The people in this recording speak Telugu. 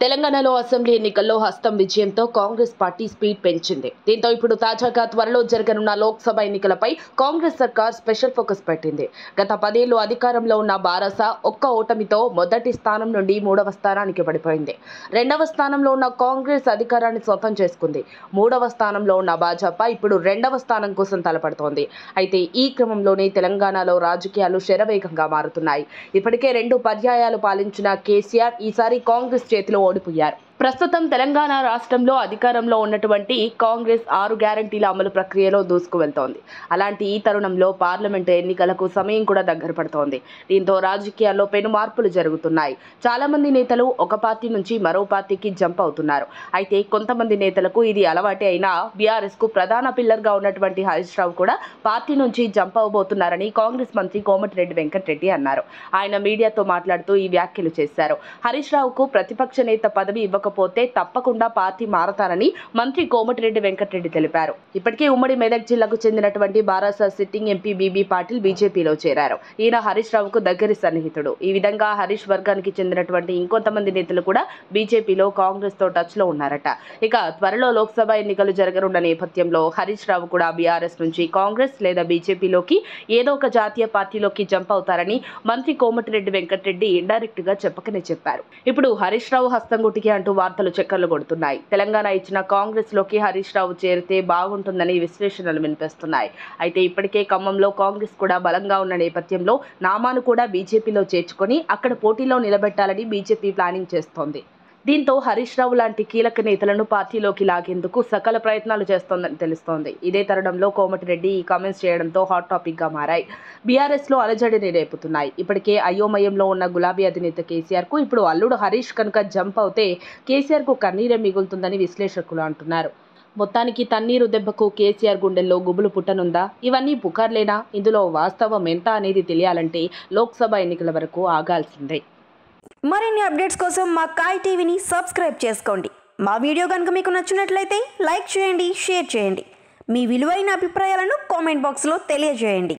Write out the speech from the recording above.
తెలంగాణలో అసెంబ్లీ ఎన్నికల్లో హస్తం విజయంతో కాంగ్రెస్ పార్టీ స్పీడ్ పెంచింది దీంతో ఇప్పుడు తాజాగా త్వరలో జరగనున్న లోక్సభ ఎన్నికలపై కాంగ్రెస్ సర్కార్ స్పెషల్ ఫోకస్ పెట్టింది గత పదేళ్లు అధికారంలో ఉన్న బారస ఒక్క ఓటమితో మొదటి స్థానం నుండి మూడవ స్థానానికి పడిపోయింది రెండవ స్థానంలో ఉన్న కాంగ్రెస్ అధికారాన్ని సొంతం చేసుకుంది మూడవ స్థానంలో ఉన్న భాజపా ఇప్పుడు రెండవ స్థానం కోసం తలపడుతోంది అయితే ఈ క్రమంలోనే తెలంగాణలో రాజకీయాలు శరవేగంగా మారుతున్నాయి ఇప్పటికే రెండు పర్యాయాలు పాలించిన కేసీఆర్ ఈసారి కాంగ్రెస్ చేతిలో ఓడిపోయారు ప్రస్తుతం తెలంగాణ రాష్ట్రంలో అధికారంలో ఉన్నటువంటి కాంగ్రెస్ ఆరు గ్యారంటీల అమలు ప్రక్రియలో దూసుకు వెళ్తోంది అలాంటి ఈ తరుణంలో పార్లమెంటు ఎన్నికలకు సమయం కూడా దగ్గర పడుతోంది దీంతో రాజకీయాల్లో పెను మార్పులు జరుగుతున్నాయి చాలా మంది నేతలు ఒక పార్టీ నుంచి మరో పార్టీకి జంప్ అవుతున్నారు అయితే కొంతమంది నేతలకు ఇది అలవాటే అయినా బీఆర్ఎస్ కు ప్రధాన పిల్లర్ గా ఉన్నటువంటి హరీష్ రావు కూడా పార్టీ నుంచి జంప్ అవబోతున్నారని కాంగ్రెస్ మంత్రి కోమటిరెడ్డి వెంకటరెడ్డి అన్నారు ఆయన మీడియాతో మాట్లాడుతూ ఈ వ్యాఖ్యలు చేశారు హరీష్ రావుకు ప్రతిపక్ష నేత పదవి ఇవ్వకపోతే తప్పకుండా పార్టీ మారతారని మంత్రి కోమటిరెడ్డి వెంకటరెడ్డి తెలిపారు ఇప్పటికే ఉమ్మడి మెదక్ జిల్లాకు చెందినటువంటి బారాసా సిట్టింగ్ ఎంపీ బీబీ పాటిల్ బీజేపీలో చేరారు ఈయన హరీష్ రావుకు దగ్గరి సన్నిహితుడు ఈ విధంగా హరీష్ వర్గానికి చెందినటువంటి ఇంకొంతమంది నేతలు కూడా బీజేపీలో కాంగ్రెస్ తో టచ్ లో ఉన్నారట ఇక త్వరలో లోక్సభ ఎన్నికలు జరగనున్న నేపథ్యంలో హరీష్ రావు కూడా బీఆర్ఎస్ నుంచి కాంగ్రెస్ లేదా బీజేపీలోకి ఏదో ఒక జాతీయ పార్టీలోకి జంప్ అవుతారని మంత్రి కోమటిరెడ్డి వెంకటరెడ్డి ఇండైరెక్ట్ గా చెప్పకనే చెప్పారు ఇప్పుడు హరీష్ రావు హస్తంగుటికి అంటూ వార్తలు చక్కర్లు కొడుతున్నాయి తెలంగాణ ఇచ్చిన కాంగ్రెస్ లోకి హరీష్ రావు చేరితే బాగుంటుందని విశ్లేషణలు వినిపిస్తున్నాయి అయితే ఇప్పటికే ఖమ్మంలో కాంగ్రెస్ కూడా బలంగా ఉన్న నేపథ్యంలో నామాను కూడా బీజేపీలో చేర్చుకొని అక్కడ పోటీలో నిలబెట్టాలని బీజేపీ ప్లానింగ్ చేస్తోంది దీంతో హరీష్ రావు లాంటి కీలక నేతలను పార్టీలోకి లాగేందుకు సకల ప్రయత్నాలు చేస్తోందని తెలుస్తోంది ఇదే తరుణంలో కోమటిరెడ్డి ఈ కామెంట్స్ చేయడంతో హాట్ టాపిక్ గా మారాయి బీఆర్ఎస్ లో అలజడిని రేపుతున్నాయి ఇప్పటికే అయోమయంలో ఉన్న గులాబీ అధినేత కేసీఆర్ కు ఇప్పుడు అల్లుడు హరీష్ కనుక జంప్ అవుతే కేసీఆర్ కు కన్నీరే మిగులుతుందని విశ్లేషకులు అంటున్నారు మొత్తానికి తన్నీరు దెబ్బకు కేసీఆర్ గుండెల్లో గుబులు పుట్టనుందా ఇవన్నీ పుకార్లేనా ఇందులో వాస్తవం ఎంత అనేది తెలియాలంటే లోక్సభ ఎన్నికల వరకు ఆగాల్సిందే మరిన్ని అప్డేట్స్ కోసం మా కాయ్ టీవీని సబ్స్క్రైబ్ చేసుకోండి మా వీడియో కనుక మీకు నచ్చినట్లయితే లైక్ చేయండి షేర్ చేయండి మీ విలువైన అభిప్రాయాలను కామెంట్ బాక్స్లో తెలియజేయండి